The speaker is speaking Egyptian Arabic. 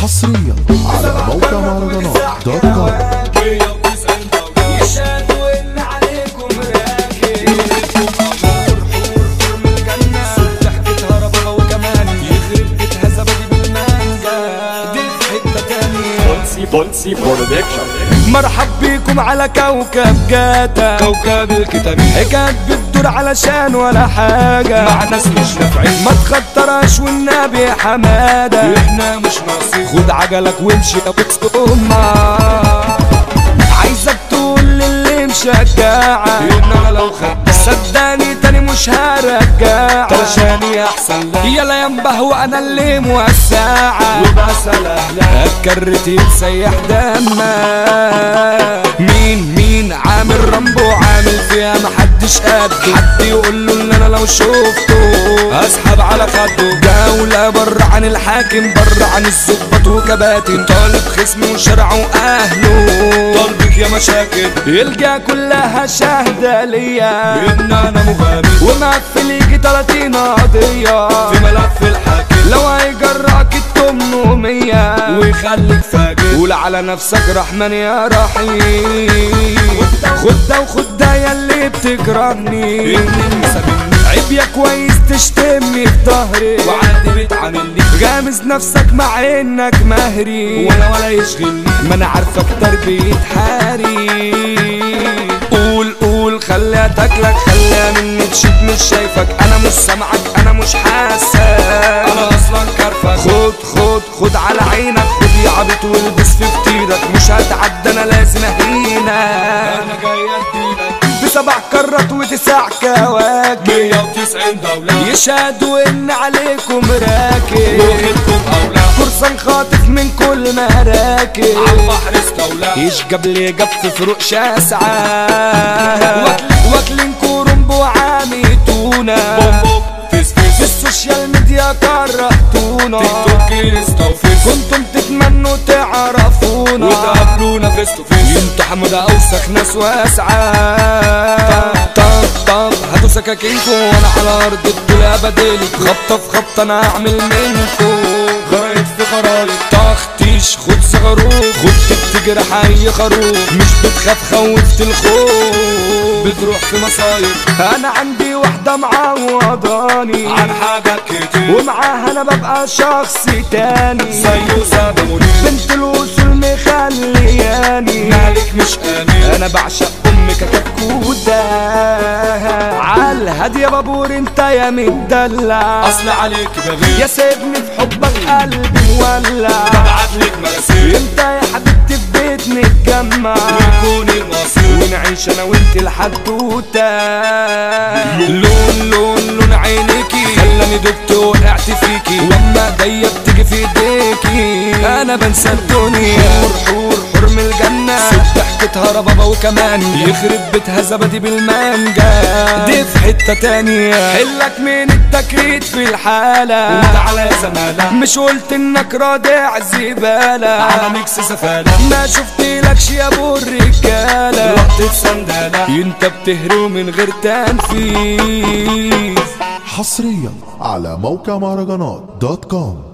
حصريا على موقع مهرجانات دوت كوم يشهدوا ان عليكم راكب ضحكتها ربابة وكمان يخرب بيتها زبادي بالمانجا دي في حتة تانية بولسي بولسي برودكشن مرحب بيكم على كوكب جاتا كوكب الكتابين حكايات بتدور علشان ولا حاجة مع ناس مش نافعين ما تخطرش والنبي يا حمادة احنا مش ناقصين خد عجلك وامشي يا بوكس امك عايزك تقول للي مشجعك ان انا لو خدت صدقني تاني مش هرجعك علشاني احسن لك يلا ينبه وانا اللي موسعة وبسأل اهلك اتكرت يتسيح دمك مين مين عامل رامبو عامل فيها محدش قده حد يقول له ان انا لو شفته اسحب على خده جولة بره عن الحاكم بره عن الظباط وكباتن طالب خصمه وشرعه واهله طالبك يا مشاكل يلقى كلها شهدة ليا ان انا مغامر ومقفل يجي 30 قضية في ملف الحاكم لو هيجرأك التمن مية ويخليك فاجر قول على نفسك رحمن يا رحيم خد ده وخد ده يا اللي بتكرهني عيب يا كويس تشتمني في ظهري وعادي بتعاملني غامز نفسك مع انك مهري ولا ولا يشغلني ما انا عارفك تربية حاري قول قول خليها تاكلك خليها مني تشيط مش شايفك انا مش سامعك انا مش حاسك انا اصلا كرفك خد خد خد على عينك خد يا عبيط والبس في فتيرك مش هتعدى انا لازم اهينك انا جاي اديلك بسبع كرات وتسع كواكب 190 دولة يشهدوا ان عليكم راكب وغيركم اولى فرصة خاطف من كل مراكب عالبحر استولى يشجب لي جب في فروق شاسعة واكل- واكلين كرنب وعامتونا فيس فيس في السوشيال ميديا كرهتونا تيك توك انستا وفيس كنتم تتمنوا تعرفونا وتقابلونا فيس تو فيس انتوا حمودة اوسخ ناس واسعة طب طب هاتوا سكاكينكو وانا على ارض الطول بديلك خبطة في خبطة انا هعمل منكو خرايط في خرايط تختيش خد صغروف خد تجرح اي خروف مش بتخاف خوفت الخوف بتروح في مصايب انا عندي واحدة معوضاني عن حاجات كتير ومعاها انا ببقى شخص تاني زي وسابة منير بنت الوصول مخلياني مالك مش امين انا بعشق امك كتكوتة عالهادي يا بابور انت يا مدلع اصل عليك بغير يا سيبني في حبك قلبي مولع ببعت لك مراسيل انت يا حبيبتي في بيت نتجمع ويكون المصير ونعيش انا وانت الحدوتة لون لون لون عينيكي خلاني دبت وقعت فيكي واما ايديا بتيجي في ايديكي انا بنسى الدنيا حور حور حور من الجنة ست ضحكتها ربابة وكمان يخرب بيتها زبادي بالمانجا دي في حتة تانية حلك من التكريت في الحالة وتعالى يا زمالة مش قلت انك رادع زبالة على ميكس زفالة ما شفتلكش يا ابو الرجالة وقت سندالة انت بتهرو من غير تنفيذ حصريا على موقع مهرجانات دوت كوم